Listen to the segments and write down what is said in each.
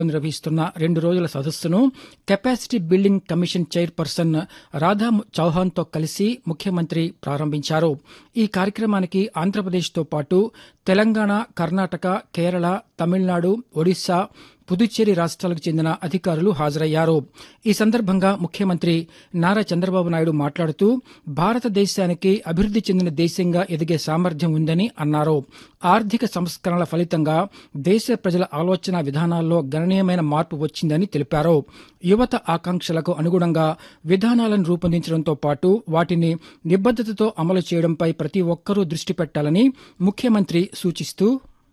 నిర్వహిస్తున్న రెండు రోజుల సదస్సును capacity building commission chairperson Radha చౌహాన్తో కలిసి ముఖ్యమంత్రి ప్రారంభించారు ఈ కార్యక్రమానికి ఆంధ్రప్రదేశ్తో పాటు తెలంగాణ కర్ణాటక కేరళ తమిళనాడు ఒడిశా పుదుచ్చేరి రాష్ట్రాలకు చెందిన అధికారులు హాజరయ్యారు ఈ సందర్భంగా ముఖ్యమంత్రి నారా చంద్రబాబు నాయుడు మాట్లాడుతూ భారతదేశానికి అభివృద్ది చెందిన దేశంగా ఎదిగే సామర్థ్యం ఉందని అన్నారు ఆర్థిక సంస్కరణల ఫలితంగా దేశ ప్రజల ఆలోచన విధానాల్లో గణనీయమైన మార్పు వచ్చిందని తెలిపారు యువత ఆకాంక్షలకు అనుగుణంగా విధానాలను రూపొందించడంతో పాటు వాటిని నిబద్దతతో అమలు చేయడంపై ప్రతి ఒక్కరూ దృష్టి పెట్టాలని ముఖ్యమంత్రి సూచిస్తూ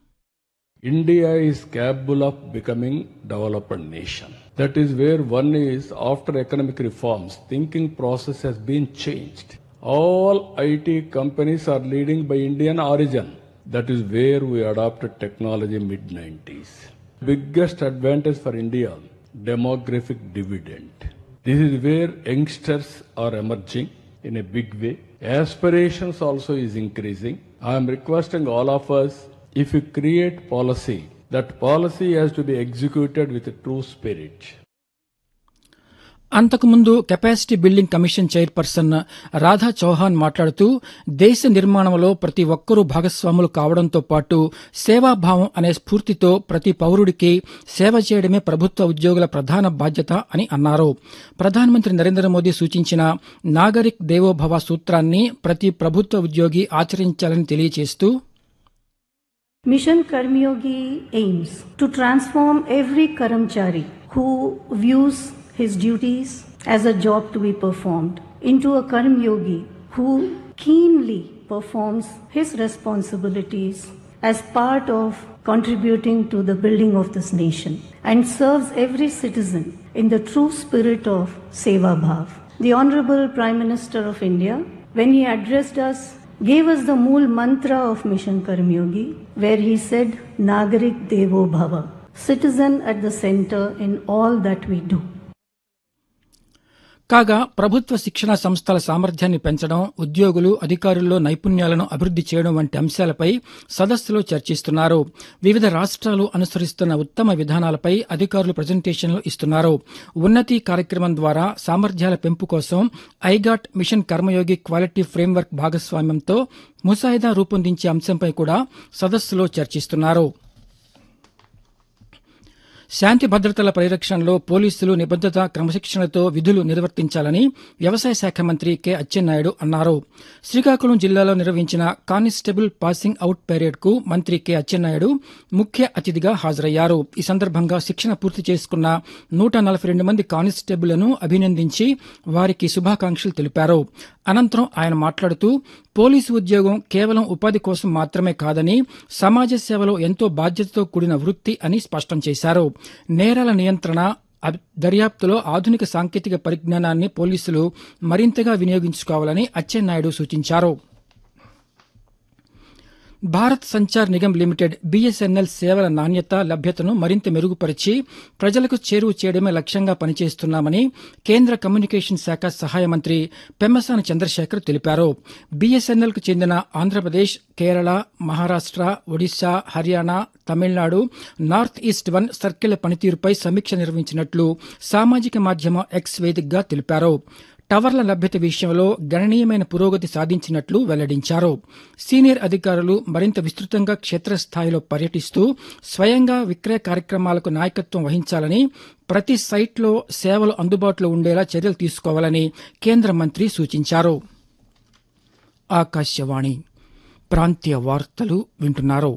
India is capable of becoming developed nation. That is where one is after economic reforms, thinking process has been changed. All IT companies are leading by Indian origin. That is where we adopted technology mid 90s. Biggest advantage for India, demographic dividend. This is where youngsters are emerging in a big way. Aspirations also is increasing. I am requesting all of us if you create policy, that policy has to be executed with a true spirit. అంతకుముందు capacity building commission chairperson Radha Chauhan మాట్లాడుతూ దేశ నిర్మాణంలో ప్రతి ఒక్కరూ భాగస్వాములు కావడంతో పాటు సేవాభావం అనే స్ఫూర్తితో ప్రతి పౌరుడికి సేవ చేయడమే ప్రభుత్వ ఉద్యోగుల ప్రధాన బాధ్యత అని అన్నారు ప్రధానమంత్రి నరేంద్ర మోదీ సూచించిన నాగరిక్ దేవోభవ సూత్రాన్ని ప్రతి ప్రభుత్వ ఉద్యోగి ఆచరించాలని తెలియజేస్తూ Mission Karmyogi aims to transform every Karamchari who views his duties as a job to be performed into a Karmyogi who keenly performs his responsibilities as part of contributing to the building of this nation and serves every citizen in the true spirit of Seva Bhav. The Honorable Prime Minister of India, when he addressed us gave us the mool mantra of Mission Karmyogi, where he said, Nagarik Devo Bhava, citizen at the center in all that we do. కాగా ప్రభుత్వ శిక్షణ సంస్థల సామర్థ్యాన్ని పెంచడం ఉద్యోగులు అధికారుల్లో నైపుణ్యాలను అభివృద్ది చేయడం వంటి అంశాలపై సదస్సులో చర్చిస్తున్నారు వివిధ రాష్ట్రాలు అనుసరిస్తున్న ఉత్తమ విధానాలపై అధికారులు ప్రజెంటేషన్లు ఇస్తున్నారు ఉన్నతి కార్యక్రమం ద్వారా సామర్థ్యాల పెంపు కోసం iGOT mission Karmayogi quality framework భాగస్వామ్యంతో ముసాయిదా రూపొందించే అంశంపై కూడా సదస్సులో చర్చిస్తున్నారు శాంతి భద్రతల పరిరక్షణలో పోలీసులు నిబద్దత క్రమశిక్షణతో విధులు నిర్వర్తించాలని వ్యవసాయ శాఖ మంత్రి కె అచ్చెన్నాయుడు అన్నారు శ్రీకాకుళం జిల్లాలో నిర్వహించిన కానిస్టేబుల్ పాసింగ్ అవుట్ పెరేడ్ కు మంత్రి కె అచ్చెన్నాయుడు ముఖ్య అతిథిగా హాజరయ్యారు ఈ సందర్భంగా శిక్షణ పూర్తి చేసుకున్న నూట నలభై రెండు మంది కానిస్టేబుళ్లను అభినందించి వారికి శుభాకాంక్షలు తెలిపారు అనంతరం ఆయన మాట్లాడుతూ పోలీసు ఉద్యోగం కేవలం ఉపాధి కోసం మాత్రమే కాదని సమాజ సేవలో ఎంతో బాధ్యతతో కూడిన వృత్తి అని స్పష్టం చేశారు నేరాల నియంత్రణ దర్యాప్తులో ఆధునిక సాంకేతిక పరిజ్ఞానాన్ని పోలీసులు మరింతగా వినియోగించుకోవాలని అచ్చెన్నాయుడు సూచించారు భారత్ సంచార్ నిగమ్ లిమిటెడ్ బీఎస్ఎన్ఎల్ సేవల నాణ్యత లభ్యతను మరింత మెరుగుపరిచి ప్రజలకు చేరువ చేయడమే లక్ష్యంగా పనిచేస్తున్నామని కేంద్ర కమ్యూనికేషన్ శాఖ సహాయ మంత్రి పెమ్మసాని చంద్రశేఖర్ తెలిపారు బీఎస్ఎన్ఎల్ కు చెందిన Andhra Pradesh Kerala Maharashtra Odisha Haryana Tamil Nadu north east one సర్కిళ్ల పనితీరుపై సమీక్ష నిర్వహించినట్లు సామాజిక మాధ్యమం ఎక్స్ వేదికగా తెలిపారు టవర్ల లభ్యత విషయంలో గణనీయమైన పురోగతి సాధించినట్లు వెల్లడించారు సీనియర్ అధికారులు మరింత విస్తృతంగా క్షేత్రస్థాయిలో పర్యటిస్తూ స్వయంగా విక్రయ కార్యక్రమాలకు నాయకత్వం వహించాలని ప్రతి సైట్లో సేవలు అందుబాటులో ఉండేలా చర్యలు తీసుకోవాలని కేంద్ర మంత్రి సూచించారు ఆకాశవాణి ప్రాంతీయ వార్తలు వింటున్నారు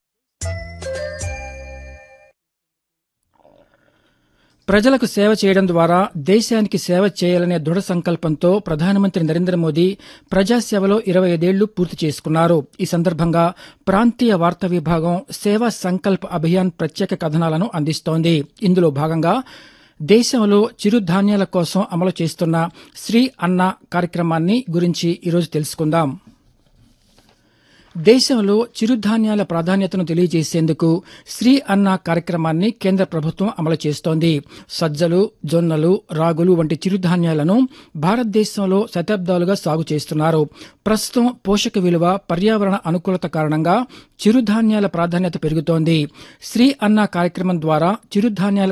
ప్రజలకు సేవ చేయడం ద్వారా దేశానికి సేవ చేయాలనే దృఢ సంకల్పంతో ప్రధానమంత్రి నరేంద్ర మోదీ ప్రజాసేవలో ఇరవై ఐదేళ్లు పూర్తి చేసుకున్నారు ఈ సందర్భంగా ప్రాంతీయ వార్తా విభాగం సేవా సంకల్ప్ అభియాన్ ప్రత్యేక కథనాలను అందిస్తోంది ఇందులో భాగంగా దేశంలో చిరుధాన్యాల కోసం అమలు చేస్తున్న శ్రీ అన్న కార్యక్రమాన్ని గురించి ఈరోజు తెలుసుకుందాం దేశంలో చిరుధాన్యాల ప్రాధాన్యతను తెలియజేసేందుకు శ్రీ అన్న కార్యక్రమాన్ని కేంద్ర ప్రభుత్వం అమలు చేస్తోంది సజ్జలు జొన్నలు రాగులు వంటి చిరుధాన్యాలను భారతదేశంలో శతాబ్దాలుగా సాగు చేస్తున్నారు ప్రస్తుతం పోషక విలువ పర్యావరణ అనుకూలత కారణంగా చిరుధాన్యాల ప్రాధాన్యత పెరుగుతోంది శ్రీ అన్న కార్యక్రమం ద్వారా చిరుధాన్యాల